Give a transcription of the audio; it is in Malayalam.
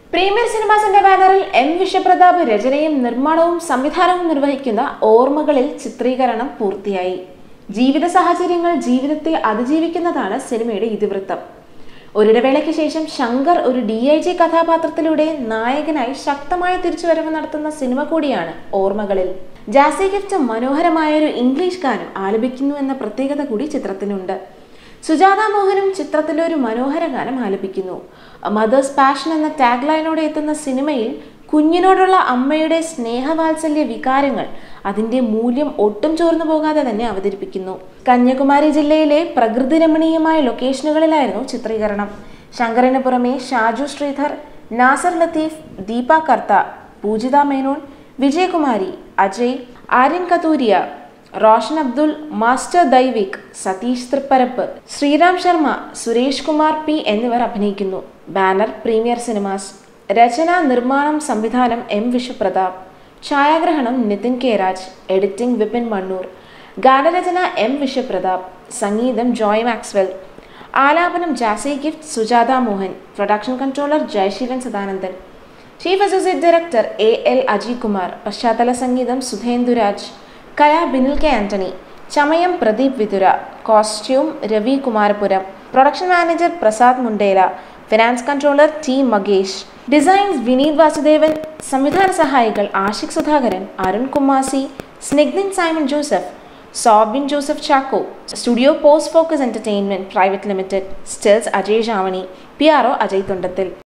പ്രീമിയർ സിനിമാസിന്റെ ബാനറിൽ എം വിശ്വപ്രതാപ് രചനയും നിർമ്മാണവും സംവിധാനവും നിർവഹിക്കുന്ന ഓർമ്മകളിൽ ചിത്രീകരണം പൂർത്തിയായി ജീവിത സാഹചര്യങ്ങൾ ജീവിതത്തെ അതിജീവിക്കുന്നതാണ് സിനിമയുടെ ഇതിവൃത്തം ഒരിടവേളയ്ക്ക് ശേഷം ശങ്കർ ഒരു ഡി ഐ ജി കഥാപാത്രത്തിലൂടെ നായകനായി ശക്തമായ തിരിച്ചുവരവ് നടത്തുന്ന സിനിമ കൂടിയാണ് ഓർമ്മകളിൽ ജാസി ഗിഫ്റ്റ് മനോഹരമായ ഒരു ഇംഗ്ലീഷ് ഗാനം ആലപിക്കുന്നു എന്ന പ്രത്യേകത കൂടി ചിത്രത്തിനുണ്ട് സുജാത മോഹനും ചിത്രത്തിലെ ഒരു മനോഹര ഗാനം ആലപിക്കുന്നു മദേഴ്സ് പാഷൻ എന്ന ടാഗ് ലൈനോടെ എത്തുന്ന സിനിമയിൽ കുഞ്ഞിനോടുള്ള അമ്മയുടെ സ്നേഹവാത്സല്യ വികാരങ്ങൾ അതിന്റെ മൂല്യം ഒട്ടും ചോർന്നു പോകാതെ തന്നെ അവതരിപ്പിക്കുന്നു കന്യാകുമാരി ജില്ലയിലെ പ്രകൃതി രമണീയമായ ലൊക്കേഷനുകളിലായിരുന്നു ചിത്രീകരണം ശങ്കറിന് പുറമെ ഷാജു ശ്രീധർ നാസർ ലത്തീഫ് ദീപ കർത്ത പൂജിത മേനോൻ വിജയകുമാരി അജയ് ആര്യൻ കതൂരിയ റോഷൻ അബ്ദുൾ മാസ്റ്റർ ദൈവിക് സതീഷ് തൃപ്പരപ്പ് ശ്രീറാം ശർമ്മ സുരേഷ് കുമാർ പി എന്നിവർ അഭിനയിക്കുന്നു ബാനർ പ്രീമിയർ സിനിമാസ് രചന നിർമ്മാണം സംവിധാനം എം വിശ്വപ്രതാപ് ഛായാഗ്രഹണം നിതിൻ കെ രാജ് എഡിറ്റിംഗ് വിപിൻ മണ്ണൂർ ഗാനരചന എം വിശ്വപ്രതാപ് സംഗീതം ജോയ് മാക്സ്വെൽ ആലാപനം Jassie Gift Sujatha Mohan production controller Jayaseelan Sadanandan chief associate director A L Ajay Kumar പശ്ചാത്തല സംഗീതം സുധേന്ദുരാജ് കയ ബിനിൽ കെ ആന്റണി ചമയം Pradeep Vithura costume Ravi Kumarapuram production manager Prasad Mundela finance controller T Magesh designs Vineeth Vasudevan സംവിധാന സഹായികൾ Ashiq Sudhakaran Arun Kumasi Snigdhin Simon Joseph Sobin Joseph Chacko studio post focus entertainment private limited stills Ajay Shavani P R O Ajay തുണ്ടത്തിൽ